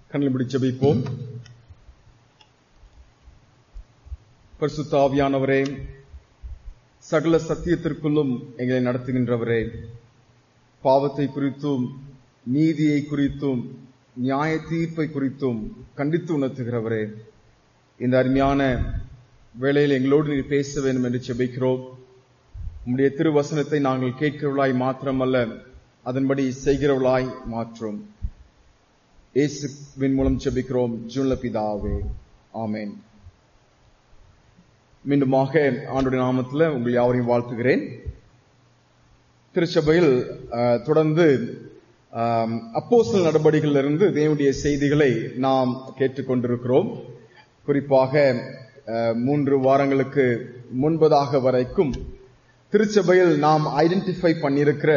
கண்ணில் பிடி ஜெபிப்போம் பரிசுத்த ஆவியானவரே சகல சத்தியத்திற்குள்ளும் எங்களை நடத்துகின்றவரே பாவத்தை குறித்தும் நீதியை குறித்தும் நியாய தீர்ப்பை குறித்தும் கண்டித்து உணர்த்துகிறவரே இந்த அருமையான வேளையில் எங்களோடு நீர் பேச வேண்டும் என்று செபிக்கிறோம் உம்முடைய திருவசனத்தை நாங்கள் கேட்கிறவளாய் மாத்திரமல்ல அதன்படி செய்கிறவளாய் மாற்றும் இயேசுவின் மூலம் செபிக்கிறோம் ஜுன்ல பிதாவே ஆமேன் மீண்டுமாக ஆண்டுடைய நாமத்தில் உங்கள் யாவரையும் வாழ்த்துகிறேன் திருச்சபையில் அஹ், தொடர்ந்து அப்போஸ்தல நடவடிக்கையிலிருந்து தேவனுடைய செய்திகளை நாம் கேட்டுக்கொண்டிருக்கிறோம் குறிப்பாக அஹ், மூன்று வாரங்களுக்கு முன்பதாக வரைக்கும் திருச்சபையில் நாம் ஐடென்டிஃபை பண்ணியிருக்கிற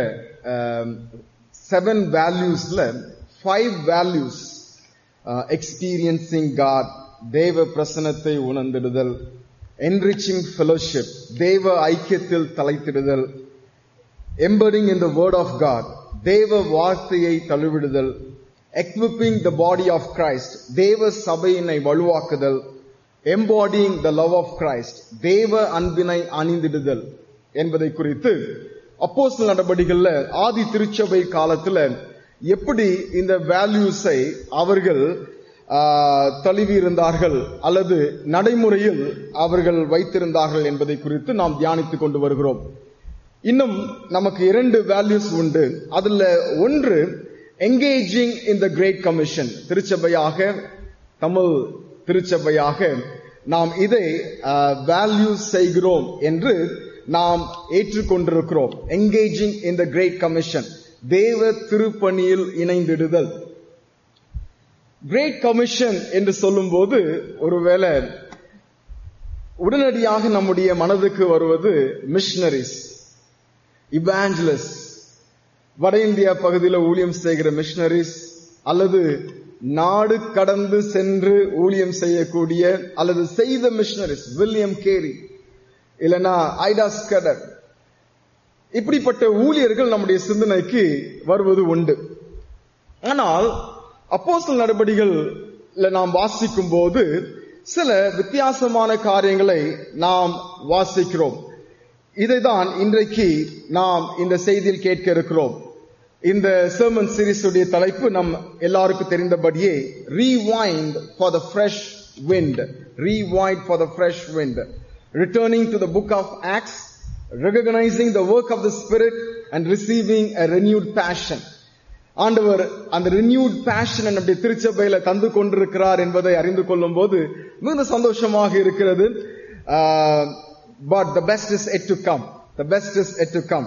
செவன் வேல்யூஸ்ல ஃபைவ் வேல்யூஸ் எக்ஸ்பீரியன்சிங் காட் தேவ பிரசனத்தை உணர்ந்திடுதல் என்ரிச்சிங் ஃபெலோஷிப் தேவ ஐக்கியத்தில் தலைத்திடுதல் embracing in the word of God தேவ வார்த்தையை தழுவிடுதல் equipping the body of Christ தேவ சபையினை வலுவாக்குதல் embodying the love of Christ தேவ அன்பினை அணிந்திடுதல் என்பதை குறித்து அப்போஸ்தல நடவடிக்கைகள்ல ஆதி திருச்சபை காலத்துல எப்படி இந்த வேல்யூஸை அவர்கள் ஆஹ், தழுவி இருந்தார்கள் அல்லது நடைமுறையில் அவர்கள் வைத்திருந்தார்கள் என்பதை குறித்து நாம் தியானித்துக் கொண்டு வருகிறோம் இன்னும் நமக்கு இரண்டு வேல்யூஸ் உண்டு அதுல ஒன்று engaging in the great commission திருச்சபையாக தமிழ் திருச்சபையாக நாம் இதை வேல்யூ செய்கிறோம் என்று நாம் ஏற்றுக்கொண்டிருக்கிறோம் engaging in the great commission தேவ திருப்பணியில் இணைந்திடுதல் கிரேட் கமிஷன் என்று சொல்லும்போது ஒருவேளை உடனடியாக நம்முடைய மனதுக்கு வருவது மிஷனரிஸ் இவாஞ்சலிஸ் வட இந்தியா பகுதியில் ஊழியம் செய்கிற மிஷனரிஸ் அல்லது நாடு கடந்து சென்று ஊழியம் செய்யக்கூடிய அல்லது செய்த மிஷனரிஸ் வில்லியம் கேரி இல்லனா ஐடா ஸ்கடர் இப்படிப்பட்ட ஊழியர்கள் நம்முடைய சிந்தனைக்கு வருவது உண்டு ஆனால் அப்போஸ்தல நடவடிக்கைகள்ல நாம் வாசிக்கும் போது சில வித்தியாசமான காரியங்களை நாம் வாசிக்கிறோம் இதைதான் இன்றைக்கு நாம் இந்த செய்தியில் கேட்க இருக்கிறோம் இந்த sermon series உடைய தலைப்பு நம் எல்லாருக்கும் தெரிந்தபடியே rewind for the fresh wind rewind for the fresh wind returning to the book of acts recognizing the work of the spirit and receiving a renewed passion ஆண்டவர் அந்த renewed passion நம்முடைய திருச்சபையில தந்து கொண்டிருக்கிறார் என்பதை அறிந்து கொள்ளும் போது மிகுந்த சந்தோஷமாக இருக்கிறது but the best is yet to come the best is yet to come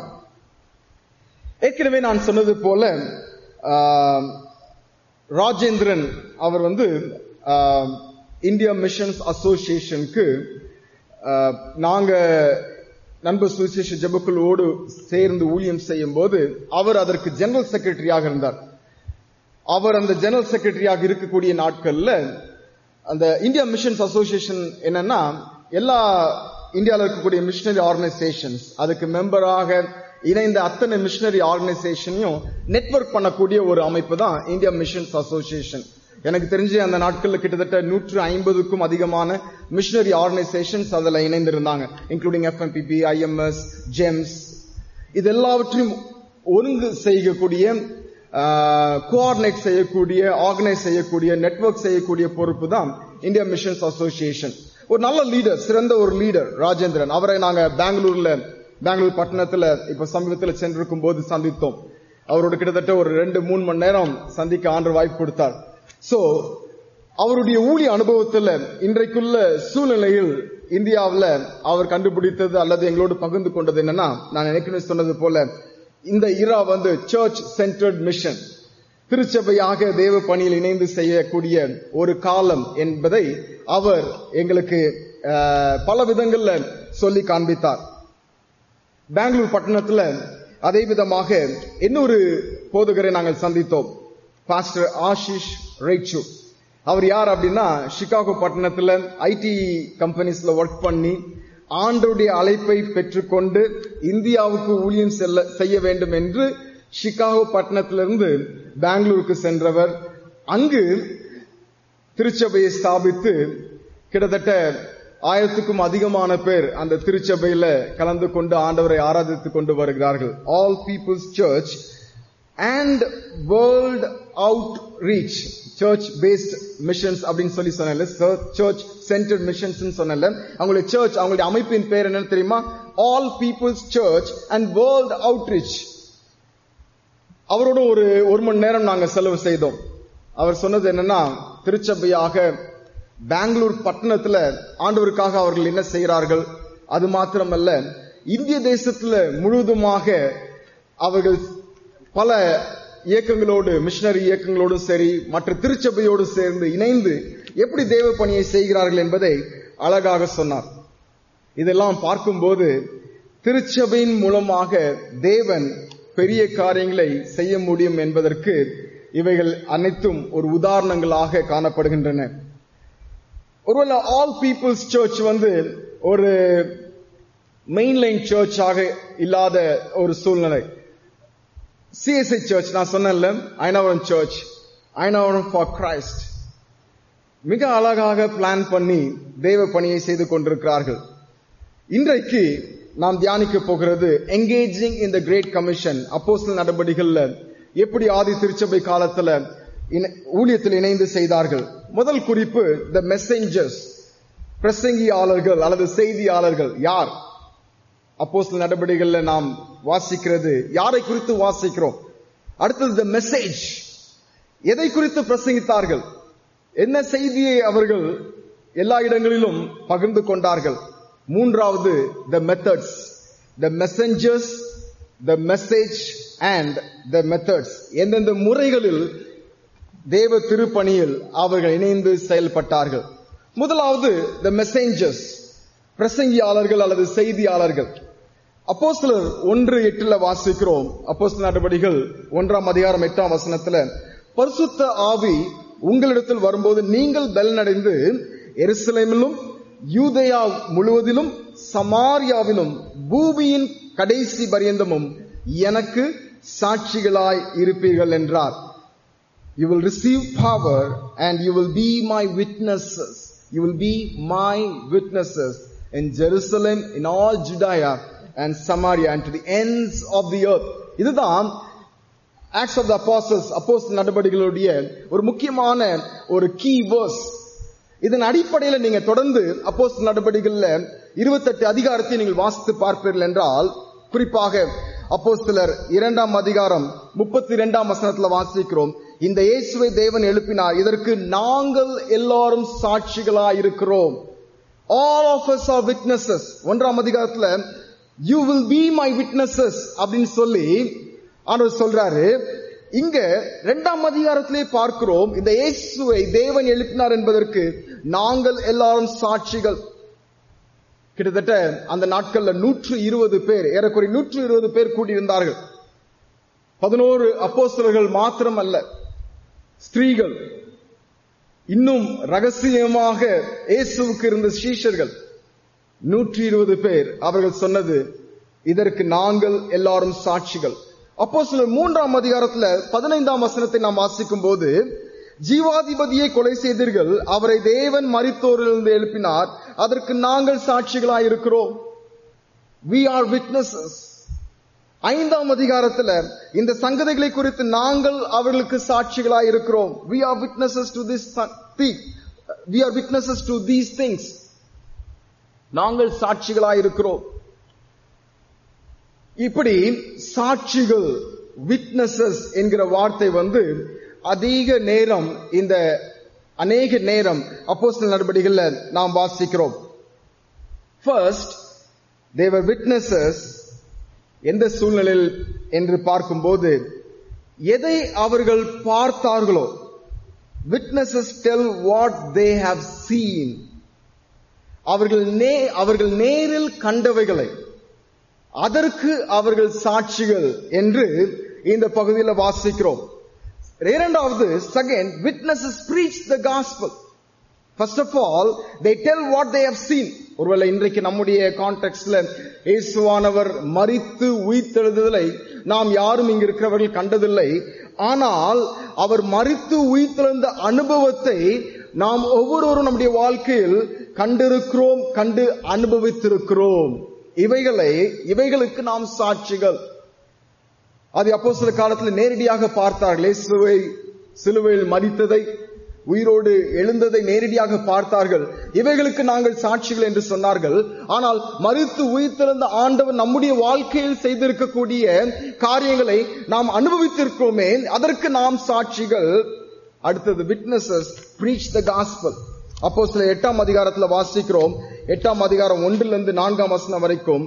ஏற்கனவே நான் சொன்னது போல ஆஹ், ராஜேந்திரன் அவர் வந்து ஆஹ், இந்தியா மிஷன்ஸ் அசோசியேஷனுக்கு ஆஹ், நாங்க நண்பர் சுவிசேஷ ஜெபக்குழுவோடு சேர்ந்து ஊழியம் செய்யும் போது அவர் அதற்கு ஜெனரல் செக்ரட்டரியாக இருந்தார் அவர் அந்த ஜெனரல் செக்ரட்டரியாக இருக்கக்கூடிய நாட்கள்ல அந்த இந்தியா மிஷன்ஸ் அசோசியேஷன் என்னன்னா எல்லா இந்தியாவில் இருக்கக்கூடிய மிஷனரி ஆர்கனைசேஷன்ஸ் அதுக்கு மெம்பராக இணைந்த அத்தனை மிஷனரி ஆர்கனைசேஷனையும் நெட்வொர்க் பண்ணக்கூடிய ஒரு அமைப்பு தான் இந்தியா மிஷன்ஸ் அசோசியேஷன் எனக்கு தெரிஞ்சு அந்த நாட்கள்ல கிட்டத்தட்ட நூற்று ஐம்பதுக்கும் அதிகமான மிஷனரி ஆர்கனைசேஷன்ஸ் அதுல இணைந்திருந்தாங்க இன்க்ளூடிங் எஃப்எம்பிபி ஐஎம்எஸ் ஜெம்ஸ் இது எல்லாவற்றையும் ஒருங்கு செய்யக்கூடிய கோஆர்டினேட் செய்யக்கூடிய ஆர்கனைஸ் செய்யக்கூடிய நெட்வொர்க் செய்யக்கூடிய பொறுப்பு தான் இந்தியா மிஷன்ஸ் அசோசியேஷன் ஒரு நல்ல லீடர் சிறந்த ஒரு லீடர் ராஜேந்திரன் அவரை நாங்க பெங்களூர்ல பெங்களூர் பட்டணத்துல இப்ப சமீபத்துல சென்றிருக்கும் போது சந்தித்தோம் அவரோட கிட்டத்தட்ட ஒரு ரெண்டு மூணு மணி நேரம் சந்திக்க ஆண்டு வாய்ப்பு கொடுத்தார் சோ அவருடைய ஊழிய அனுபவத்துல இன்றைக்குள்ள சூழ்நிலையில் இந்தியாவுல அவர் கண்டுபிடித்தது அல்லது எங்களோடு பகிர்ந்து கொண்டது என்னன்னா நான் ஏற்கனவே சொன்னது போல இந்த இரா வந்து சர்ச் சென்டர்ட் மிஷன் திருச்சபையாக தேவ பணியில் இணைந்து செய்யக்கூடிய ஒரு காலம் என்பதை அவர் எங்களுக்கு அஹ், பல விதங்கள்ல சொல்லி காண்பித்தார் பெங்களூர் பட்டணத்துல அதே விதமாக இன்னொரு போதகரை நாங்கள் சந்தித்தோம் பாஸ்டர் ஆஷிஷ் ரேச்சு அவர் யார் அப்படின்னா சிகாகோ பட்டணத்துல ஐடி கம்பெனிஸ்ல ஒர்க் பண்ணி ஆண்டருடைய அழைப்பை பெற்றுக்கொண்டு இந்தியாவுக்கு ஊழியம் செல்ல செய்ய வேண்டும் என்று சிகாகோ பட்டணத்திலிருந்து பெங்களூருக்கு சென்றவர் அங்கு திருச்சபையை ஸ்தாபித்து கிட்டத்தட்ட ஆயிரத்துக்கும் அதிகமான பேர் அந்த திருச்சபையில கலந்து கொண்டு ஆண்டவரை ஆராதித்துக் கொண்டு வருகிறார்கள் all peoples church and world outreach church based missions அப்படின்னு சொல்லி சொன்னல சர்ச் சென்டர்ட் மிஷன்ஸ் சொன்னல அவங்களுடைய சர்ச் அவங்களுடைய அமைப்பின் பேர் என்னன்னு தெரியுமா all peoples church and world outreach அவரோட ஒரு ஒரு மணி நேரம் நாங்க செலவு செய்தோம் அவர் சொன்னது என்னன்னா திருச்சபையாக பெங்களூர் பட்டணத்துல ஆண்டவருக்காக அவர்கள் என்ன செய்கிறார்கள் அது மாத்திரமல்ல இந்திய தேசத்துல முழுவதுமாக அவர்கள் பல இயக்கங்களோடு மிஷனரி இயக்கங்களோடும் சரி மற்ற திருச்சபையோடு சேர்ந்து இணைந்து எப்படி தேவ பணியை செய்கிறார்கள் என்பதை அழகாக சொன்னார் இதெல்லாம் பார்க்கும்போது திருச்சபையின் மூலமாக தேவன் பெரிய காரியங்களை செய்ய முடியும் என்பதற்கு இவைகள் அனைத்தும் ஒரு உதாரணங்களாக காணப்படுகின்றன ஒருவேளை ஆல் பீப்புள்ஸ் சர்ச் வந்து ஒரு மெயின்லைன் சர்ச்சாக இல்லாத ஒரு சூழ்நிலை சிஎஸ்ஐ சர்ச் நான் சொன்னேன்ல Ayanavaram church Ayanavaram for Christ மிக அழகாக பிளான் பண்ணி தேவ பணியை செய்து கொண்டிருக்கிறார்கள் இன்றைக்கு நாம் தியானிக்க போகிறது engaging in the great commission அப்போஸ்தல நடவடிக்கைகள்ல எப்படி ஆதி திருச்சபை காலத்துல இணை- ஊழியத்தில் இணைந்து செய்தார்கள் முதல் குறிப்பு த மெசேஞ்சர்ஸ் பிரசங்கியாளர்கள் அல்லது செய்தியாளர்கள் யார் அப்போஸ்தல நடவடிக்கைகள்ல நாம் வாசிக்கிறது யாரை குறித்து வாசிக்கிறோம் அடுத்தது த மெசேஜ் எதை குறித்து பிரசங்கித்தார்கள் என்ன செய்தியை அவர்கள் எல்லா இடங்களிலும் பகிர்ந்து கொண்டார்கள் மூன்றாவது the methods the messengers the message and the methods எந்தெந்த முறைகளில் தேவ திருப்பணியில் அவர்கள் இணைந்து செயல்பட்டார்கள் முதலாவது த மெசேஞ்சர்ஸ் பிரசங்கியாளர்கள் அல்லது செய்தியாளர்கள் அப்போஸ்தலர் ஒன்று எட்டுல வாசிக்கிறோம் அப்போஸ்தலர் நடவடிக்கைகள் ஒன்றாம் அதிகாரம் எட்டாம் வசனத்துல பரிசுத்த ஆவி உங்களிடத்தில் வரும்போது நீங்கள் பலனடைந்து எருசலேமிலும் யூதேயா முழுவதிலும் சமாரியாவிலும் பூமியின் கடைசி பரியந்தமும் எனக்கு சாட்சிகளாய் இருப்பீர்கள் என்றார் You will receive power and you will be my witnesses. You will be my witnesses in Jerusalem, in all Judea and Samaria and to the ends of the earth. இதுதான் ஆக்ட்ஸ் ஆஃப் த அப்போஸ்டல்ஸ் அப்போஸ் நடவடிக்கைகளுடைய ஒரு முக்கியமான ஒரு key verse இதன் அடிப்படையில் நீங்க தொடர்ந்து அப்போஸ் நடவடிக்கைகள்ல இருபத்தெட்டு அதிகாரத்தை நீங்கள் வாசித்து பார்ப்பீர்கள் என்றால் குறிப்பாக அப்போஸ்தலர் இரண்டாம் அதிகாரம் முப்பத்தி இரண்டாம் வசனத்துல வாசிக்கிறோம் இந்த இயேசுவை தேவன் எழுப்பினார் இதற்கு நாங்கள் எல்லாரும் சாட்சிகளா இருக்கிறோம் all of us are witnesses ஒன்றாம் அதிகாரத்துல you will be my witnesses அப்படின்னு சொல்லி ஆண்டவர் சொல்றாரு இங்க இரண்டாம் அதிகாரத்திலே பார்க்கிறோம் இந்த இயேசுவை தேவன் எழுப்பினார் என்பதற்கு நாங்கள் எல்லாரும் சாட்சிகள் கிட்டத்தட்ட அந்த நாட்கள்ல நூற்று இருபது பேர் ஏறக்குறைய நூற்று இருபது பேர் கூடியிருந்தார்கள் பதினோரு அப்போஸ்தலர்கள் மாத்திரம் அல்ல ஸ்திரீகள் இன்னும் ரகசியமாக இயேசுவுக்கு இருந்த சீஷர்கள் நூற்றி இருபது பேர் அவர்கள் சொன்னது இதற்கு நாங்கள் எல்லாரும் சாட்சிகள் அப்போ சில மூன்றாம் அதிகாரத்துல பதினைந்தாம் வசனத்தை நாம் வாசிக்கும் போது ஜீவாதிபதியை கொலை செய்தீர்கள் அவரை தேவன் மரித்தோரிலிருந்து எழுப்பினார் அதற்கு நாங்கள் சாட்சிகளாய் இருக்கிறோம் we are witnesses ஐந்தாம் அதிகாரத்துல இந்த சங்கதிகளை குறித்து நாங்கள் அவர்களுக்கு சாட்சிகளாய் இருக்கிறோம் we are witnesses to this thing we are witnesses to these things நாங்கள் சாட்சிகளாய் இருக்கிறோம் இப்படி சாட்சிகள் விட்னஸஸ் என்கிற வார்த்தை வந்து அதிக நேரம் இந்த அநேக நேரம் அப்போஸ்தல நடவடிக்கைகள்ல நாம் வாசிக்கிறோம் ஃபர்ஸ்ட் தேவர் விட்னஸஸ் எந்த சூழ்நிலையில் என்று பார்க்கும்போது எதை அவர்கள் பார்த்தார்களோ witnesses tell what they have seen அவர்கள் நே அவர்கள் நேரில் கண்டவைகளை அதற்கு அவர்கள் சாட்சிகள் என்று இந்த பகுதியில் வாசிக்கிறோம் இரண்டாவது second witnesses preach the gospel first of all they tell what they have seen ஒருவேளை இன்றைக்கு நம்முடைய கான்டெக்ட்ல இயேசுவானவர் மறித்து உயிர்த்தெழுதலை நாம் யாரும் இங்க இருக்கிறவர்கள் கண்டதில்லை ஆனால் அவர் மறித்து உயிர்த்தெழுந்த அனுபவத்தை நாம் ஒவ்வொருவரும் நம்முடைய வாழ்க்கையில் கண்டிருக்கிறோம் கண்டு அனுபவித்திருக்கிறோம் இவைகளை இவைகளுக்கு நாம் சாட்சிகள் அது அப்போ சில காலத்தில் நேரடியாக பார்த்தார்கள் இயேசுவை சிலுவையில் மதித்ததை உயிரோடு எழுந்ததை நேரடியாக பார்த்தார்கள் இவைகளுக்கு நாங்கள் சாட்சிகள் என்று சொன்னார்கள் ஆனால் மறித்து உயிர்த்தெழுந்த ஆண்டவர் நம்முடைய வாழ்க்கையில் செய்திருக்கக்கூடிய காரியங்களை நாம் அனுபவித்திருக்கிறோமே அதற்கு நாம் சாட்சிகள் அடுத்தது விட்னஸஸ் பிரீச் த காஸ்பல் அப்போ சில எட்டாம் அதிகாரத்துல வாசிக்கிறோம் எட்டாம் அதிகாரம் ஒன்றிலிருந்து நான்காம் வசனம் வரைக்கும்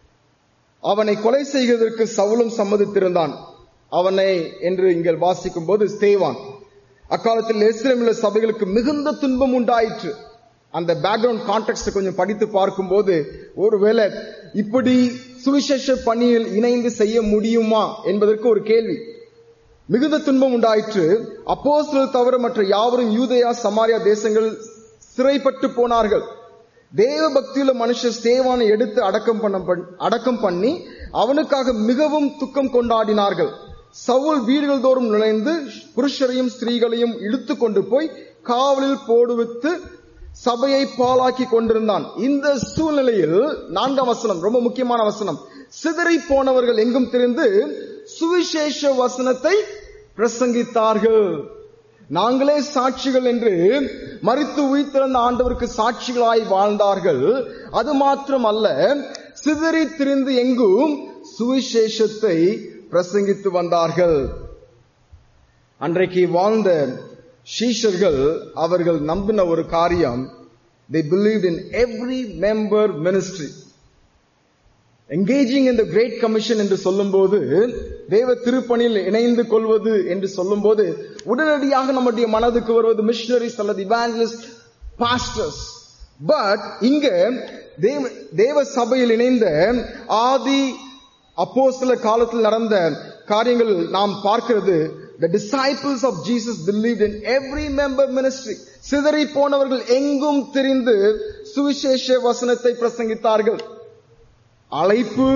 அவனை கொலை செய்வதற்கு சவுலும் சம்மதித்திருந்தான் அவனை என்று இங்கே வாசிக்கும் போது ஸ்தேவான் அக்காலத்தில் எஸ்ரேமில சபைகளுக்கு மிகுந்த துன்பம் உண்டாயிற்று அந்த பேக்ரவுண்ட் கான்டெக்ட் கொஞ்சம் படித்து பார்க்கும்போது ஒருவேளை இப்படி சுவிசேஷ பணியில் இணைந்து செய்ய முடியுமா என்பதற்கு ஒரு கேள்வி மிகுந்த துன்பம் உண்டாயிற்று அப்போஸ்தலர் தவிர மற்ற யாவரும் யூதேயா சமாரியா தேசங்கள் சிறைப்பட்டு போனார்கள் தேவ பக்தியுள்ள மனுஷர் ஸ்தேவானை எடுத்து அடக்கம் பண்ண பண்- அடக்கம் பண்ணி அவனுக்காக மிகவும் துக்கம் கொண்டாடினார்கள் சவுல் வீடுகள் தோறும் நுழைந்து புருஷரையும் ஸ்திரீகளையும் இழுத்து கொண்டு போய் காவலில் போடுவித்து சபையை பாழாக்கி கொண்டிருந்தான் இந்த சூழ்நிலையில் நான்காம் வசனம் ரொம்ப முக்கியமான வசனம் சிதறி போனவர்கள் எங்கும் திரிந்து சுவிசேஷ வசனத்தை பிரசங்கித்தார்கள் நாங்களே சாட்சிகள் என்று மறித்து உயிர்த்திருந்த ஆண்டவருக்கு சாட்சிகளாய் வாழ்ந்தார்கள் அது மாத்திரம் அல்ல சிதறி திரிந்து எங்கும் சுவிசேஷத்தை பிரசங்கித்து வந்தார்கள் அன்றைக்கு வாழ்ந்த சீஷர்கள் அவர்கள் நம்பின ஒரு காரியம் they believed in every member ministry engaging in the great commission என்று சொல்லும்போது தேவ திருப்பணியில் இணைந்து கொள்வது என்று சொல்லும்போது உடனடியாக நம்முடைய மனதுக்கு வருவது மிஷனரிஸ் அல்லது இவாஞ்சலிஸ்ட் பாஸ்டர்ஸ் பட் இங்க தேவ தேவ சபையில் இணைந்த ஆதி அப்போஸ்தல காலத்தில் நடந்த காரியங்கள் நாம் பார்க்கிறது the disciples of Jesus believed in every member ministry சிதறி போனவர்கள் எங்கும் திரிந்து சுவிசேஷ வசனத்தை பிரசங்கித்தார்கள் அழைப்பு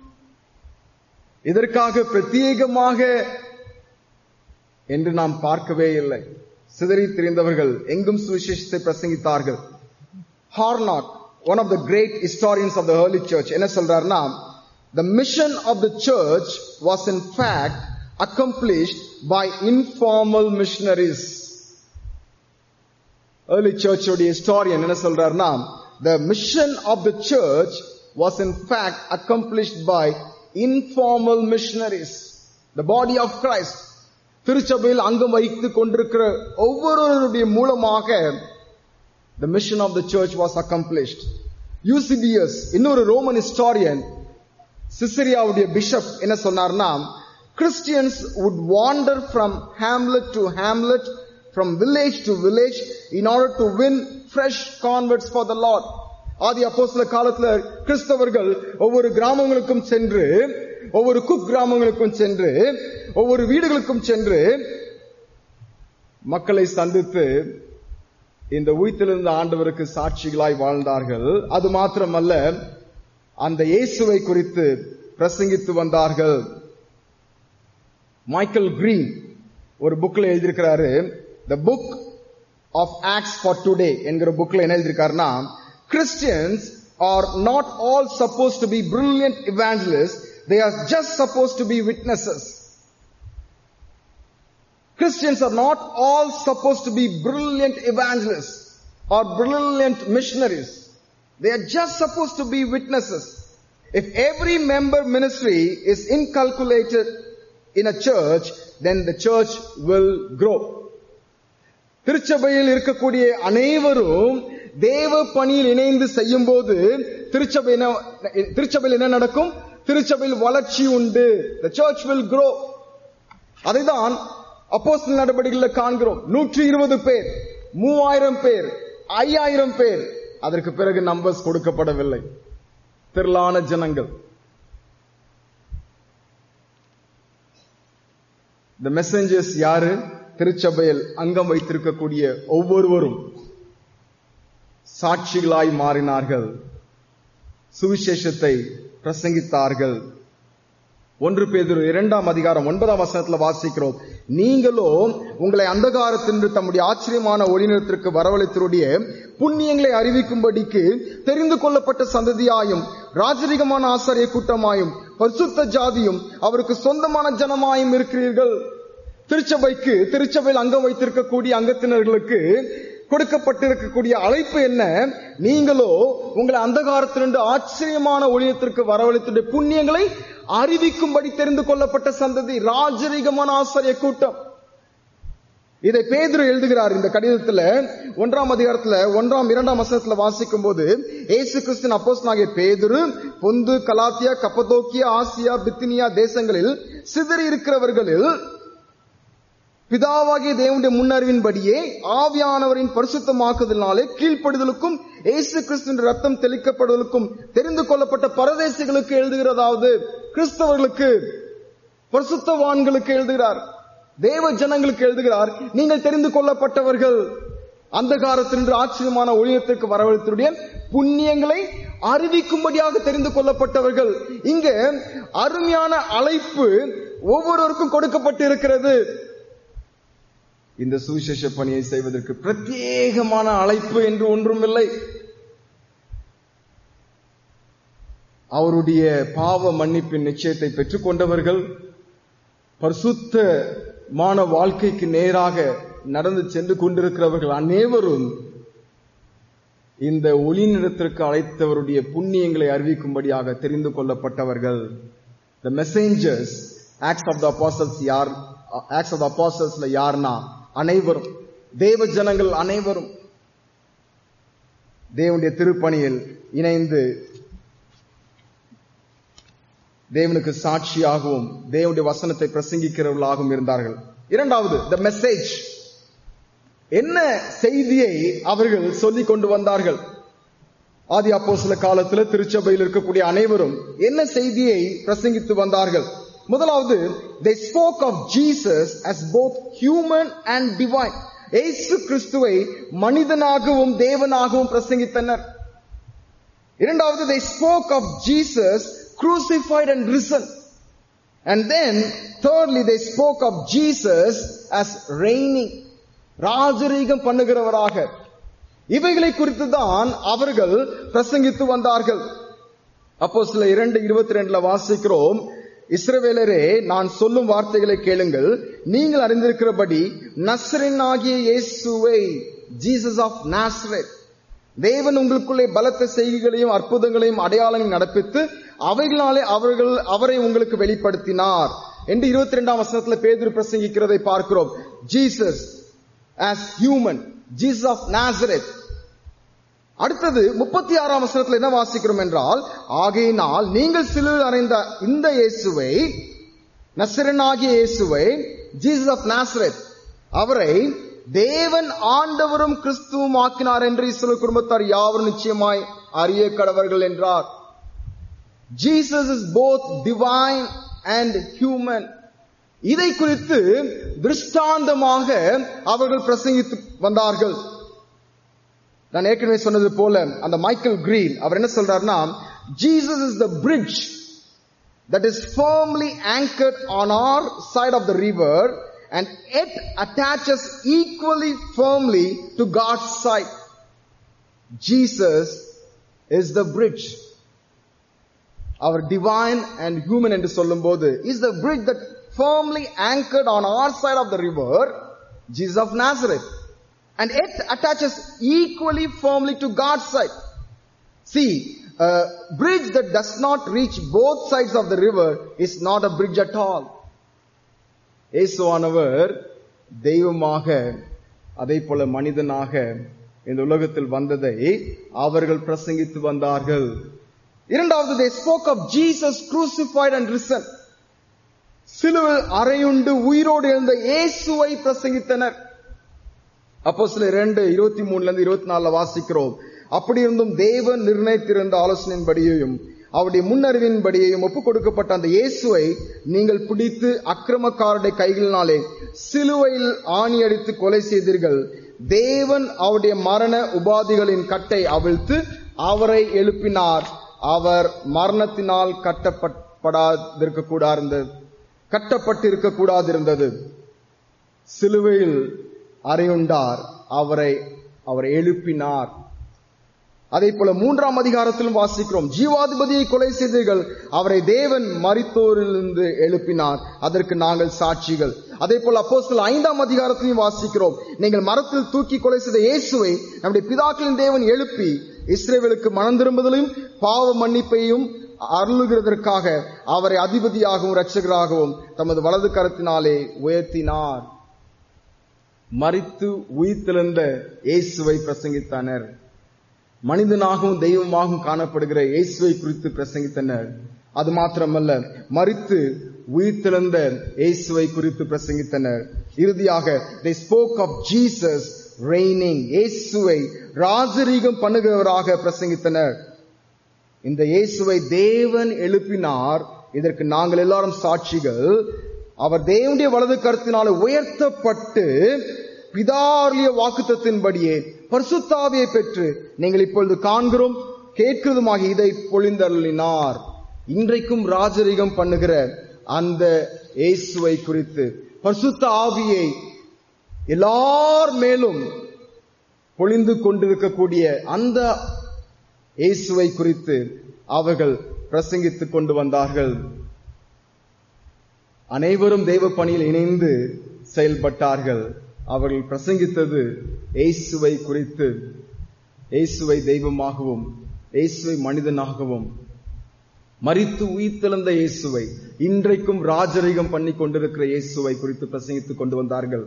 இதற்காக பிரத்யேகமாக என்று நாம் பார்க்கவே இல்லை சிதறி திரிந்தவர்கள் எங்கும் சுவிசேஷத்தை பிரசங்கித்தார்கள் Harnack one of the great historians of the early church என்ன சொல்றாருன்னா the mission of the church was in fact accomplished by informal missionaries early church உடைய historian என்ன சொல்றாருன்னா the mission of the church was in fact accomplished by informal missionaries the body of christ திருச்சபையில் அங்கம் வைத்துக் கொண்டிருக்கிற ஒவ்வொருவருடைய மூலமாக the mission of the church was accomplished Eusebius இன்னொரு ரோமன் ஹிஸ்டாரியன் சிசிரியாவுடைய பிஷப் என்ன சொன்னார்னா Christians would wander from hamlet to hamlet from village to village in order to win fresh converts for the lord ஆதி அப்போஸ்தல காலத்துல கிறிஸ்தவர்கள் ஒவ்வொரு கிராமங்களுக்கும் சென்று ஒவ்வொரு குக் கிராமங்களுக்கும் சென்று ஒவ்வொரு வீடுகளுக்கும் சென்று மக்களை சந்தித்து இந்த உயிர்த்தெழுந்த ஆண்டவருக்கு சாட்சிகளாய் வாழ்ந்தார்கள் அது மாத்திரமல்ல அந்த இயேசுவை குறித்து பிரசங்கித்து வந்தார்கள் மைக்கேல் கிரீன் ஒரு புக்ல எழுதியிருக்கிறாரு the book of Acts for today என்கிற புக்ல என்ன எழுதியிருக்காருன்னா Christians are not all supposed to be brilliant evangelist they are just supposed to be witnesses Christians are not all supposed to be brilliant evangelists or brilliant missionaries. They are just supposed to be witnesses. If every member ministry is inculcated in a church, then the church will grow. திருச்சபையில் இருக்கக்கூடிய அனைவரும் தேவ பணியில் இணைந்து செய்யும் போது திருச்சபை என்ன திருச்சபையில் என்ன நடக்கும் திருச்சபையில் வளர்ச்சி உண்டு the church will grow அதைதான் அப்போஸ்தல நடவடிக்கைகளில் காண்கிறோம் நூற்றி இருபது பேர் மூவாயிரம் பேர் ஐயாயிரம் பேர் அதற்கு பிறகு நம்பர்ஸ் கொடுக்கப்படவில்லை திரளான ஜனங்கள் இந்த மெசஞ்சர்ஸ் யாரு திருச்சபையில் அங்கம் வைத்திருக்கக்கூடிய ஒவ்வொருவரும் சாட்சிகளாய் மாறினார்கள் சுவிசேஷத்தை பிரசங்கித்தார்கள் ஒன்று பேதுரு இரண்டாம் அதிகாரம் ஒன்பதாம் வசனத்துல வாசிக்கிறோம் நீங்களோ உங்களை அந்தகாரத்தின்று தம்முடைய ஆச்சரியமான ஒளிநிறத்திற்கு வரவழைத்தருடைய புண்ணியங்களை அறிவிக்கும்படிக்கு தெரிந்து கொள்ளப்பட்ட சந்ததியாயும் ராஜரிகமான ஆசாரிய கூட்டமாயும் பரிசுத்த ஜாதியும் அவருக்கு சொந்தமான ஜனமாயும் இருக்கிறீர்கள் திருச்சபைக்கு திருச்சபையில் அங்கம் வைத்திருக்கக்கூடிய அங்கத்தினர்களுக்கு கொடுக்கப்பட்டிருக்கக்கூடிய அழைப்பு என்ன நீங்களோ உங்களை அந்தகாரத்திலிருந்து ஆச்சரியமான ஒளியத்திற்கு வரவழைத்துடைய புண்ணியங்களை அறிவிக்கும்படி தெரிந்து கொள்ளப்பட்ட சந்ததி ராஜரிகமான ஆசிரிய கூட்டம் இதை பேதுரு எழுதுகிறார் இந்த கடிதத்துல ஒன்றாம் அதிகாரத்துல ஒன்றாம் இரண்டாம் வசனத்துல வாசிக்கும் போது ஏசு கிறிஸ்தின் அப்போஸ்தலனாகிய பேதுரு பொந்து கலாத்தியா கப்பதோக்கியா ஆசியா பித்தினியா தேசங்களில் சிதறி இருக்கிறவர்களில் பிதாவாகிய தேவனுடைய முன்னறிவின்படியே ஆவியானவரின் பரிசுத்தமாக்குதலினாலே கீழ்ப்படுதலுக்கும் இயேசு கிறிஸ்துவின் ரத்தம் தெளிக்கப்படுவதற்கும் தெரிந்து கொள்ளப்பட்ட பரதேசிகளுக்கு எழுதுகிறதாவது கிறிஸ்தவர்களுக்கு பரிசுத்தவான்களுக்கு எழுதுகிறார் தேவ ஜனங்களுக்கு எழுதுகிறார் நீங்கள் தெரிந்து கொள்ளப்பட்டவர்கள் அந்தகாரத்தின்று ஆச்சரியமான ஒளியத்திற்கு வரவழைத்துடைய புண்ணியங்களை அறிவிக்கும்படியாக தெரிந்து கொள்ளப்பட்டவர்கள் இங்க அருமையான அழைப்பு ஒவ்வொருவருக்கும் கொடுக்கப்பட்டு இருக்கிறது இந்த சுவிசேஷ பணியை செய்வதற்கு பிரத்யேகமான அழைப்பு என்று ஒன்றும் இல்லை அவருடைய பாவ மன்னிப்பின் நிச்சயத்தை பெற்றுக் கொண்டவர்கள் பரிசுத்தமான வாழ்க்கைக்கு நேராக நடந்து சென்று கொண்டிருக்கிறவர்கள் அனைவரும் இந்த ஒளி நிறத்திற்கு அழைத்தவருடைய புண்ணியங்களை அறிவிக்கும்படியாக தெரிந்து கொள்ளப்பட்டவர்கள் the messengers Acts of the Apostles யார் ஆக்ஸ் ஆஃப் த அப்பாசல்ஸ்ல யார்னா அனைவரும் தேவ ஜனங்கள் அனைவரும் தேவனுடைய திருப்பணியில் இணைந்து தேவனுக்கு சாட்சியாகவும் தேவனுடைய வசனத்தை பிரசங்கிக்கிறவர்களாகவும் இருந்தார்கள் இரண்டாவது த மெசேஜ் என்ன செய்தியை அவர்கள் சொல்லிக் கொண்டு வந்தார்கள் ஆதி அப்போ சில காலத்துல திருச்சபையில் இருக்கக்கூடிய அனைவரும் என்ன செய்தியை பிரசங்கித்து வந்தார்கள் முதலாவது they spoke of Jesus as both human and divine ஏசு கிறிஸ்துவை மனிதனாகவும் தேவனாகவும் பிரசங்கித்தனர் இரண்டாவது they spoke of Jesus crucified and risen and then thirdly they spoke of Jesus as reigning ராஜரீகம் பண்ணுகிறவராக இவைகளை குறித்து தான் அவர்கள் பிரசங்கித்து வந்தார்கள் அப்போ சில இரண்டு இருபத்தி ரெண்டுல வாசிக்கிறோம் இஸ்ரவேலரே நான் சொல்லும் வார்த்தைகளை கேளுங்கள் நீங்கள் அறிந்திருக்கிறபடி நஸ்ரின் ஆகிய இயேசுவை ஜீசஸ் ஆஃப் நாஸ்ரேத் தேவன் உங்களுக்குள்ளே பலத்த செய்திகளையும் அற்புதங்களையும் அடையாளங்களையும் நடப்பித்து அவைகளாலே அவர்கள் அவரை உங்களுக்கு வெளிப்படுத்தினார் என்று இருபத்தி ரெண்டாம் வசனத்துல பேதுரு பிரசங்கிக்கிறதை பார்க்கிறோம் Jesus as human Jesus of Nazareth அடுத்தது முப்பத்தி ஆறாம் வசனத்துல என்ன வாசிக்கிறோம் என்றால் ஆகையினால் நீங்கள் சிலுவில் அறைந்த இந்த இயேசுவை நசரனாகிய இயேசுவை ஜீசஸ் ஆஃப் நாசரத் அவரை தேவன் ஆண்டவரும் கிறிஸ்துவும் ஆக்கினார் என்று இஸ்ரேல் குடும்பத்தார் யாவரும் நிச்சயமாய் அறிய கடவர்கள் என்றார் Jesus is both divine and human இதை குறித்து திருஷ்டாந்தமாக அவர்கள் பிரசங்கித்து வந்தார்கள் நான் ஏற்கனவே சொன்னது போல அந்த மைக்கேல் கிரீன் அவர் என்ன சொல்றாருன்னா Jesus is the bridge that is firmly anchored on our side of the river and it attaches equally firmly to God side Jesus is the bridge அவர் டிவைன் அண்ட் ஹியூமன் என்று சொல்லும் போது is the bridge that firmly anchored on our side of the river, Jesus of Nazareth. And it attaches equally firmly to God's side. See, a bridge that does not reach both sides of the river is not a bridge at all. இயேசுவானவர் தெய்வமாக அதே போல மனிதனாக இந்த உலகத்தில் வந்ததை அவர்கள் பிரசங்கித்து வந்தார்கள் இரண்டாவது they spoke of Jesus crucified and risen சிலுவில் அறையுண்டு உயிரோடு எழுந்த இயேசுவை பிரசங்கித்தனர் அப்போ சில இரண்டு இருபத்தி மூணுல இருந்து இருபத்தி நாலுல வாசிக்கிறோம் அப்படி இருந்தும் தேவன் நிர்ணயித்திருந்த ஆலோசனையின்படியையும் அவருடைய முன்னறிவின்படியையும் ஒப்புக் கொடுக்கப்பட்ட அந்த இயேசுவை நீங்கள் பிடித்து அக்கிரமக்காரருடைய கைகளினாலே சிலுவையில் ஆணி அடித்து கொலை செய்தீர்கள் தேவன் அவருடைய மரண உபாதிகளின் கட்டை அவிழ்த்து அவரை எழுப்பினார் அவர் மரணத்தினால் கட்டப்பட் கட்டப்படாதிருக்க கூடாது கட்டப்பட்டு இருக்கக்கூடாது இருந்தது சிலுவையில் அறையுண்டார் அவரை அவர் எழுப்பினார் அதே போல மூன்றாம் அதிகாரத்திலும் வாசிக்கிறோம் ஜீவாதிபதியை கொலை செய்தீர்கள் அவரை தேவன் மரித்தோரிலிருந்து எழுப்பினார் அதற்கு நாங்கள் சாட்சிகள் அதே போல அப்போஸ்தலர் ஐந்தாம் அதிகாரத்திலையும் வாசிக்கிறோம் நீங்கள் மரத்தில் தூக்கி கொலை செய்த இயேசுவை நம்முடைய பிதாக்களின் தேவன் எழுப்பி இஸ்ரேவேலுக்கு மனம் திரும்புதலையும் பாவ மன்னிப்பையும் அருளுகிறதற்காக அவரை அதிபதியாகவும் இரட்சகராகவும் தமது வலது கரத்தினாலே உயர்த்தினார் மறித்து உயிர்த்தெழுந்த இயேசுவை பிரசங்கித்தனர் மனிதனாகவும் தெய்வமாகவும் காணப்படுகிற இயேசுவை குறித்து பிரசங்கித்தனர் அது மாத்திரமல்ல மறித்து உயிர்த்தெழுந்த இயேசுவை குறித்து பிரசங்கித்தனர் இறுதியாக they spoke of Jesus reigning இயேசுவை ராஜரீகம் பண்ணுகிறவராக பிரசங்கித்தனர் இந்த இயேசுவை தேவன் எழுப்பினார் இதற்கு நாங்கள் எல்லாரும் சாட்சிகள் அவர் தேவனுடைய வலது கருத்தினால உயர்த்தப்பட்டு பிதாரிய வாக்குத்தத்தின்படியே பரிசுத்தாவியை பெற்று நீங்கள் இப்பொழுது காண்கிறோம் கேட்கிறதுமாக இதை பொழிந்தருளினார் இன்றைக்கும் ராஜரீகம் பண்ணுகிற அந்த இயேசுவை குறித்து பரிசுத்த ஆவியை எல்லார் மேலும் பொழிந்து கொண்டிருக்கக்கூடிய அந்த இயேசுவை குறித்து அவர்கள் பிரசங்கித்துக் கொண்டு வந்தார்கள் அனைவரும் தெய்வ பணியில் இணைந்து செயல்பட்டார்கள் அவர்கள் பிரசங்கித்தது இயேசுவை குறித்து இயேசுவை தெய்வமாகவும் இயேசுவை மனிதனாகவும் மரித்து உயிர்த்தெழுந்த இயேசுவை இன்றைக்கும் ராஜரீகம் பண்ணி கொண்டிருக்கிற இயேசுவை குறித்து பிரசங்கித்துக் கொண்டு வந்தார்கள்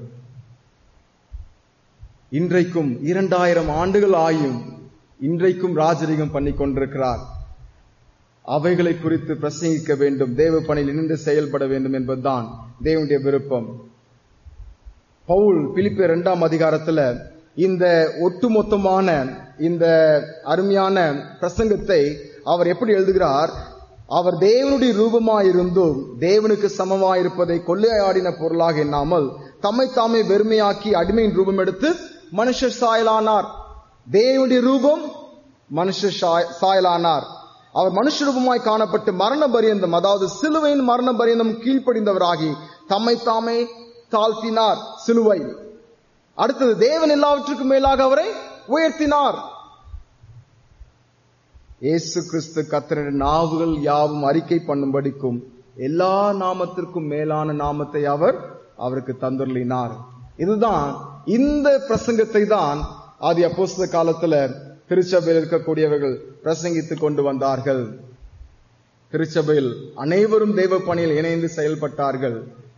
இன்றைக்கும் இரண்டாயிரம் ஆண்டுகள் ஆயும் இன்றைக்கும் ராஜரீகம் பண்ணி கொண்டிருக்கிறார் அவைகளை குறித்து பிரசங்கிக்க வேண்டும் தேவ பணியில் இணைந்து செயல்பட வேண்டும் என்பதுதான் தேவனுடைய விருப்பம் பவுல் பிலிப்பிய இரண்டாம் அதிகாரத்துல இந்த ஒட்டுமொத்தமான இந்த அருமையான பிரசங்கத்தை அவர் எப்படி எழுதுகிறார் அவர் தேவனுடைய ரூபமாயிருந்தும் தேவனுக்கு சமமாயிருப்பதை கொள்ளையாடின பொருளாக எண்ணாமல் தம்மை தாமே வெறுமையாக்கி அடிமையின் ரூபம் எடுத்து மனுஷர் சாயலானார் தேவனுடைய ரூபம் மனுஷர் சாய- சாயலானார் அவர் மனுஷ ரூபமாய் காணப்பட்டு மரண பரியந்தம் அதாவது சிலுவையின் மரண பரியந்தம் கீழ்ப்படிந்தவராகி தம்மை தாமே தாழ்த்தினார் சிலுவை அடுத்தது தேவன் எல்லாவற்றுக்கும் மேலாக அவரை உயர்த்தினார் இயேசு கிறிஸ்து கத்தரின் நாவுகள் யாவும் அறிக்கை பண்ணும்படிக்கும் எல்லா நாமத்திற்கும் மேலான நாமத்தை அவர் அவருக்கு தந்துள்ளினார் இதுதான் இந்த பிரசங்கத்தை தான் ஆதி அப்போஸ்தல காலத்துல திருச்சபையில் இருக்கக்கூடியவர்கள் பிரசங்கித்துக் கொண்டு வந்தார்கள் திருச்சபையில் அனைவரும் தெய்வ பணியில் இணைந்து செயல்பட்டார்கள்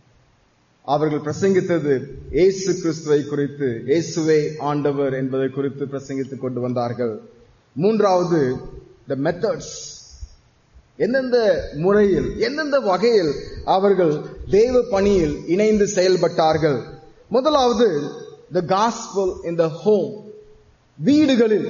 அவர்கள் பிரசங்கித்தது இயேசு கிறிஸ்துவை குறித்து இயேசுவே ஆண்டவர் என்பதை குறித்து பிரசங்கித்துக் கொண்டு வந்தார்கள் மூன்றாவது த மெத்தட்ஸ் எந்தெந்த முறையில் எந்தெந்த வகையில் அவர்கள் தேவ பணியில் இணைந்து செயல்பட்டார்கள் முதலாவது த காஸ்பல் இன் த ஹோம் வீடுகளில்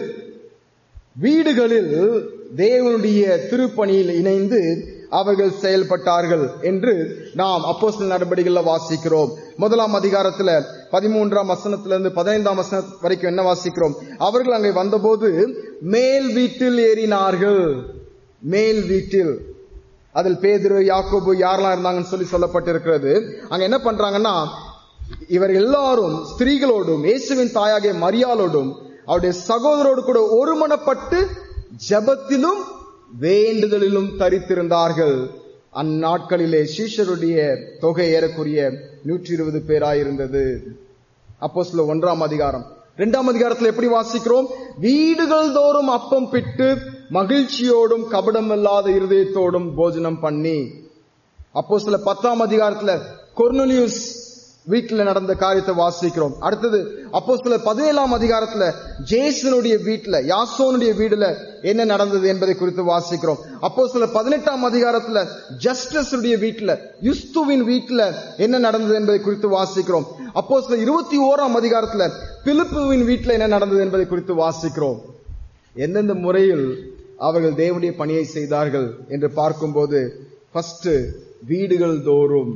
வீடுகளில் தேவனுடைய திருப்பணியில் இணைந்து அவர்கள் செயல்பட்டார்கள் என்று நாம் அப்போஸ்தலர் நடவடிக்கைகள்ல வாசிக்கிறோம் முதலாம் அதிகாரத்துல பதிமூன்றாம் வசனத்திலிருந்து பதினைந்தாம் வசனம் வரைக்கும் என்ன வாசிக்கிறோம் அவர்கள் அங்கே வந்தபோது மேல் வீட்டில் ஏறினார்கள் மேல் வீட்டில் அதில் பேதுரு யாக்கோபு யாரெல்லாம் இருந்தாங்கன்னு சொல்லி சொல்லப்பட்டிருக்கிறது அங்க என்ன பண்றாங்கன்னா இவர் எல்லாரும் ஸ்திரீகளோடும் இயேசுவின் தாயாகிய மரியாளோடும் அவருடைய சகோதரோடு கூட ஒருமனப்பட்டு ஜெபத்திலும் வேண்டுதலிலும் தரித்திருந்தார்கள் அந்நாட்களிலே சீஷருடைய தொகை ஏறக்குரிய நூற்றி இருபது பேராயிருந்தது அப்போ சில ஒன்றாம் அதிகாரம் இரண்டாம் அதிகாரத்தில் எப்படி வாசிக்கிறோம் வீடுகள் தோறும் அப்பம் பிட்டு மகிழ்ச்சியோடும் கபடமில்லாத இருதயத்தோடும் போஜனம் பண்ணி அப்போ சில பத்தாம் அதிகாரத்துல கொர்னலியூஸ் வீட்டுல நடந்த காரியத்தை வாசிக்கிறோம் அடுத்தது அப்போ சில பதினேழாம் அதிகாரத்துல ஜேசனுடைய வீட்டுல யாசோனுடைய வீடுல என்ன நடந்தது என்பதை குறித்து வாசிக்கிறோம் அப்போ சில பதினெட்டாம் அதிகாரத்துல ஜஸ்டிஸுடைய வீட்டுல யுஸ்துவின் வீட்டுல என்ன நடந்தது என்பதை குறித்து வாசிக்கிறோம் அப்போ சில இருபத்தி ஓராம் அதிகாரத்துல பிலிப்புவின் வீட்டுல என்ன நடந்தது என்பதை குறித்து வாசிக்கிறோம் எந்தெந்த முறையில் அவர்கள் தேவனுடைய பணியை செய்தார்கள் என்று பார்க்கும்போது ஃபர்ஸ்ட் வீடுகள் தோறும்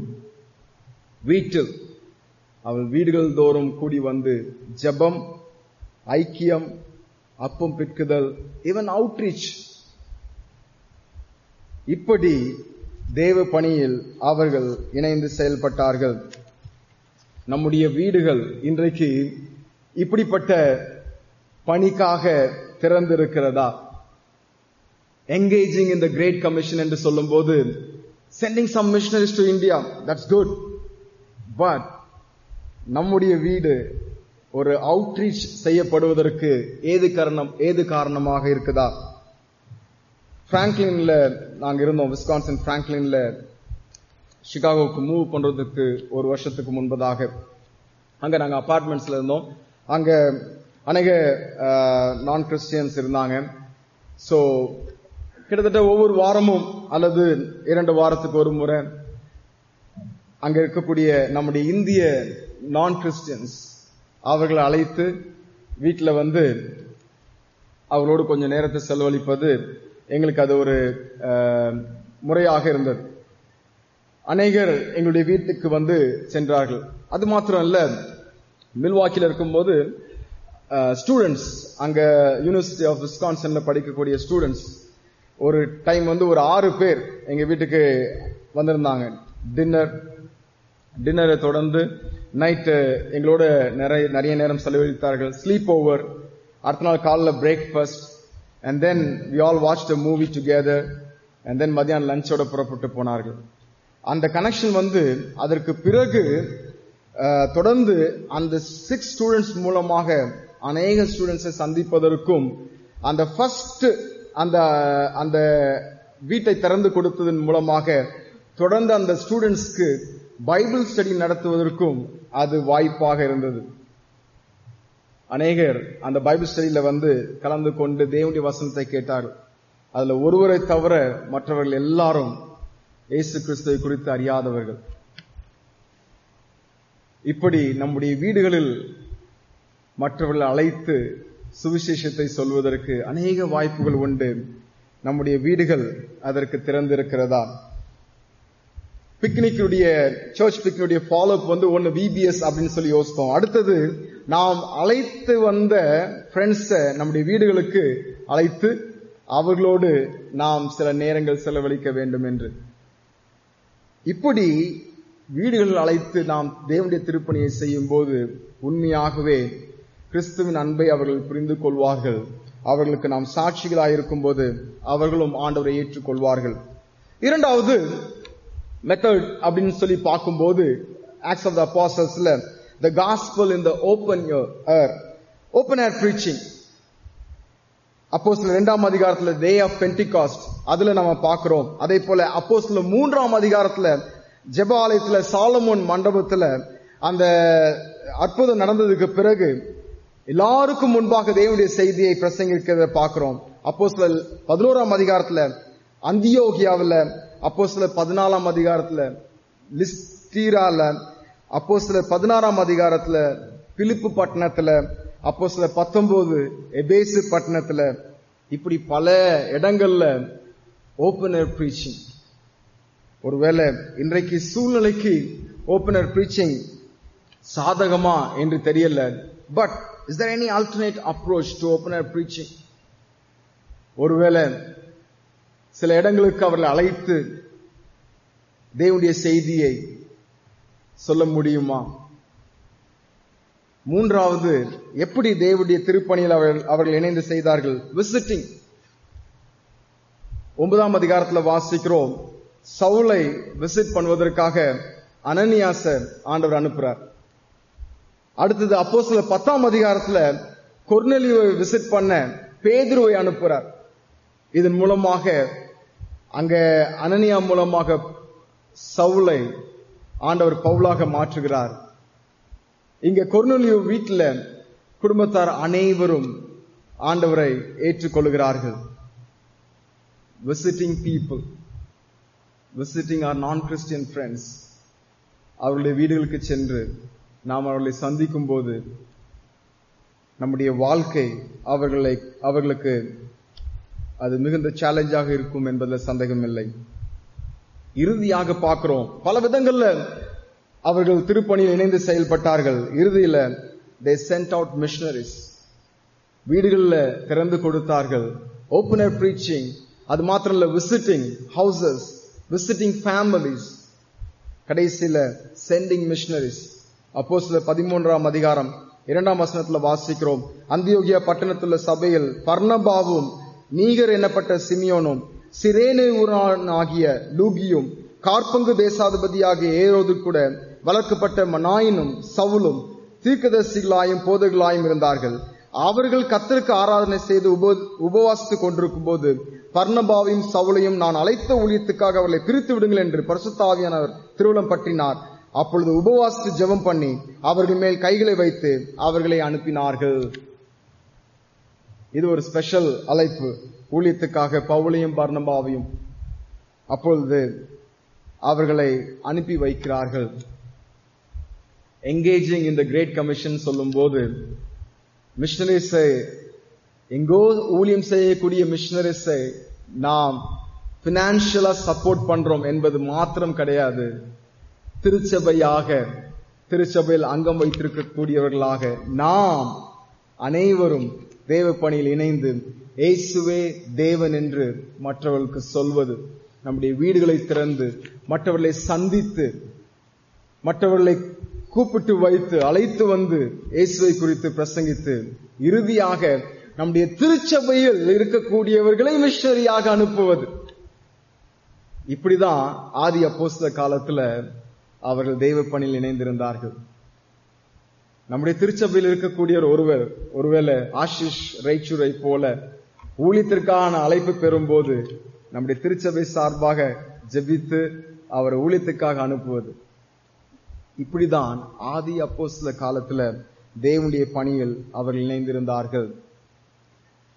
வீட்டில் அவள் வீடுகள் தோறும் கூடி வந்து ஜெபம் ஐக்கியம் அப்பம் பிற்குதல் ஈவன் அவுட்ரீச் இப்படி தேவ பணியில் அவர்கள் இணைந்து செயல்பட்டார்கள் நம்முடைய வீடுகள் இன்றைக்கு இப்படிப்பட்ட பணிக்காக திறந்திருக்கிறதா engaging in the great commission என்று சொல்லும்போது sending some missionaries to India that's good but நம்முடைய வீடு ஒரு அவுட்ரீச் செய்யப்படுவதற்கு ஏது காரணம் ஏது காரணமாக இருக்குதா பிராங்க்லின்ல நாங்க இருந்தோம் விஸ்கான்சன் பிராங்க்லின்ல சிகாகோவுக்கு மூவ் பண்றதுக்கு ஒரு வருஷத்துக்கு முன்பதாக அங்க நாங்க அபார்ட்மெண்ட்ஸ்ல இருந்தோம் அங்க அநேக நான் கிறிஸ்டியன்ஸ் இருந்தாங்க ஸோ கிட்டத்தட்ட ஒவ்வொரு வாரமும் அல்லது இரண்டு வாரத்துக்கு ஒரு முறை அங்க இருக்கக்கூடிய நம்முடைய இந்திய நான் கிறிஸ்டியன்ஸ் அவர்களை அழைத்து வீட்டில் வந்து அவர்களோடு கொஞ்சம் நேரத்தை செலவழிப்பது எங்களுக்கு அது ஒரு முறையாக இருந்தது அநேகர் எங்களுடைய வீட்டுக்கு வந்து சென்றார்கள் அது மாத்திரம் இல்ல மில்வாக்கில் இருக்கும்போது ஸ்டூடெண்ட்ஸ் அங்க யூனிவர்சிட்டி ஆஃப் விஸ்கான்சன்ல படிக்கக்கூடிய ஸ்டூடெண்ட்ஸ் ஒரு டைம் வந்து ஒரு ஆறு பேர் எங்க வீட்டுக்கு வந்திருந்தாங்க டின்னர் டின்னரை தொடர்ந்து நைட்டு எங்களோட நிறைய நிறைய நேரம் செலவழித்தார்கள் ஸ்லீப் ஓவர் அடுத்த நாள் காலைல breakfast and then we all watch the movie together and then மதியானம் லஞ்சோட புறப்பட்டு போனார்கள் அந்த கனெக்ஷன் வந்து அதற்கு பிறகு தொடர்ந்து அந்த சிக்ஸ் ஸ்டூடெண்ட்ஸ் மூலமாக அநேக ஸ்டூடெண்ட்ஸை சந்திப்பதற்கும் அந்த ஃபர்ஸ்ட் அந்த அந்த வீட்டை திறந்து கொடுத்ததன் மூலமாக தொடர்ந்து அந்த ஸ்டூடெண்ட்ஸ்க்கு பைபிள் ஸ்டடி நடத்துவதற்கும் அது வாய்ப்பாக இருந்தது அநேகர் அந்த பைபிள் ஸ்டடியில வந்து கலந்து கொண்டு தேவனுடைய வசனத்தை கேட்டார்கள் அதுல ஒருவரை தவிர மற்றவர்கள் எல்லாரும் இயேசு கிறிஸ்துவை குறித்து அறியாதவர்கள் இப்படி நம்முடைய வீடுகளில் மற்றவர்கள் அழைத்து சுவிசேஷத்தை சொல்வதற்கு அநேக வாய்ப்புகள் உண்டு நம்முடைய வீடுகள் அதற்கு திறந்திருக்கிறதா பிக்னிக்குடைய சர்ச் பிக்னிக்குடைய ஃபாலோ அப் வந்து ஒன்னு விபிஎஸ் அப்படின்னு சொல்லி யோசித்தோம் அடுத்தது நாம் அழைத்து வந்த ஃப்ரெண்ட்ஸை நம்முடைய வீடுகளுக்கு அழைத்து அவர்களோடு நாம் சில நேரங்கள் செலவழிக்க வேண்டும் என்று இப்படி வீடுகளில் அழைத்து நாம் தேவனுடைய திருப்பணியை செய்யும் போது உண்மையாகவே கிறிஸ்துவின் அன்பை அவர்கள் புரிந்து கொள்வார்கள் அவர்களுக்கு நாம் சாட்சிகளாயிருக்கும் போது அவர்களும் ஆண்டவரை ஏற்றுக்கொள்வார்கள் இரண்டாவது மெத்தட் அப்படின்னு சொல்லி பார்க்கும்போது ஆக்ஸ் ஆஃப் த அப்பாசல்ஸ்ல the gospel in the open air open air preaching அப்போ சில இரண்டாம் அதிகாரத்துல டே ஆஃப் பென்டிகாஸ்ட் அதுல நம்ம பார்க்கிறோம் அதே போல அப்போ சில மூன்றாம் அதிகாரத்துல ஜெப ஆலயத்துல சாலமோன் மண்டபத்துல அந்த அற்புதம் நடந்ததுக்கு பிறகு எல்லாருக்கும் முன்பாக தேவனுடைய செய்தியை பிரசங்கிக்கிறத பார்க்கிறோம் அப்போ சில பதினோராம் அதிகாரத்துல அந்தியோகியாவில் அப்போ சில பதினாலாம் அதிகாரத்துல லிஸ்டீரால அப்போ சில பதினாறாம் அதிகாரத்துல பிலிப்பு பட்டணத்துல அப்போ சில பத்தொன்பது எபேசு பட்டணத்துல இப்படி பல இடங்கள்ல ஓப்பன் ஏர் ப்ரீச்சிங் ஒருவேளை இன்றைக்கு சூழ்நிலைக்கு ஓப்பன் ஏர் ப்ரீச்சிங் சாதகமா என்று தெரியல but is there any alternate approach to open air preaching ஒருவேளை சில இடங்களுக்கு அவர்களை அழைத்து தேவனுடைய செய்தியை சொல்ல முடியுமா மூன்றாவது எப்படி தேவனுடைய திருப்பணியில் அவர்கள் அவர்கள் இணைந்து செய்தார்கள் விசிட்டிங் ஒன்பதாம் அதிகாரத்தில் வாசிக்கிறோம் சவுலை விசிட் பண்ணுவதற்காக அனனியாச ஆண்டவர் அனுப்புறார் அடுத்தது அப்போ சில பத்தாம் அதிகாரத்துல கொர்னெலியை விசிட் பண்ண பேதுருவை அனுப்புறார் இதன் மூலமாக அங்க அனனியா மூலமாக சவுலை ஆண்டவர் பவுலாக மாற்றுகிறார் இங்க கொர்னலியோ வீட்டில் குடும்பத்தார் அனைவரும் ஆண்டவரை ஏற்றுக்கொள்கிறார்கள் visiting people visiting our non Christian friends அவர்களுடைய வீடுகளுக்கு சென்று நாம் அவர்களை சந்திக்கும் போது நம்முடைய வாழ்க்கை அவர்களை அவர்களுக்கு அது மிகுந்த சேலஞ்சாக இருக்கும் என்பதில் சந்தேகம் இல்லை இறுதியாக பார்க்கிறோம் பல விதங்கள்ல அவர்கள் திருப்பணியில் இணைந்து செயல்பட்டார்கள் இறுதியில தே சென்ட் அவுட் மிஷனரிஸ் வீடுகளில் திறந்து கொடுத்தார்கள் ஓப்பனர் ப்ரீச்சிங் அது மாத்திரம் இல்ல விசிட்டிங் ஹவுசஸ் விசிட்டிங் ஃபேமிலிஸ் கடைசியில சென்டிங் மிஷனரிஸ் அப்போ சில பதிமூன்றாம் அதிகாரம் இரண்டாம் வசனத்துல வாசிக்கிறோம் அந்தியோகியா பட்டணத்துள்ள சபையில் பர்ணபாவும் நீகர் எனப்பட்ட சிமியோனும் சிரேனே ஆகிய லூகியும் கார்பங்கு தேசாதிபதியாகிய ஏரோது கூட வளர்க்கப்பட்ட மனாயினும் சவுலும் தீர்க்கதரிசிகளாயும் போதகளாயும் இருந்தார்கள் அவர்கள் கத்தருக்கு ஆராதனை செய்து உப உபவாசித்துக் கொண்டிருக்கும் போது பர்ணபாவையும் சவுளையும் நான் அழைத்த ஊழியத்துக்காக அவர்களை பிரித்து விடுங்கள் என்று பரிசுத்தாவியானவர் திருவிழம் பற்றினார் அப்பொழுது உபவாசித்து ஜெபம் பண்ணி அவர்கள் மேல் கைகளை வைத்து அவர்களை அனுப்பினார்கள் இது ஒரு ஸ்பெஷல் அழைப்பு ஊழியத்துக்காக பவுலையும் பர்ணபாவையும் அப்பொழுது அவர்களை அனுப்பி வைக்கிறார்கள் எங்கேஜிங் இந்த கிரேட் கமிஷன் சொல்லும் போது மிஷனரிஸை எங்கோ ஊழியம் செய்யக்கூடிய மிஷனரிஸை நாம் பினான்சியலா சப்போர்ட் பண்றோம் என்பது மாத்திரம் கிடையாது திருச்சபையாக திருச்சபையில் அங்கம் வைத்திருக்கக்கூடியவர்களாக நாம் அனைவரும் தேவ பணியில் இணைந்து இயேசுவே தேவன் என்று மற்றவர்களுக்கு சொல்வது நம்முடைய வீடுகளை திறந்து மற்றவர்களை சந்தித்து மற்றவர்களை கூப்பிட்டு வைத்து அழைத்து வந்து இயேசுவை குறித்து பிரசங்கித்து இறுதியாக நம்முடைய திருச்சபையில் இருக்கக்கூடியவர்களை மிஷனரியாக அனுப்புவது இப்படிதான் ஆதி அப்போஸ்த காலத்துல அவர்கள் தெய்வ பணியில் இணைந்திருந்தார்கள் நம்முடைய திருச்சபையில் இருக்கக்கூடிய ஒருவர் ஒருவேளை ஆஷிஷ் ரைச்சூரை போல ஊழியத்திற்கான அழைப்பு பெறும்போது நம்முடைய திருச்சபை சார்பாக ஜெபித்து அவர் ஊழியத்துக்காக அனுப்புவது இப்படிதான் ஆதி அப்போ சில காலத்துல தேவனுடைய பணியில் அவர்கள் இணைந்திருந்தார்கள்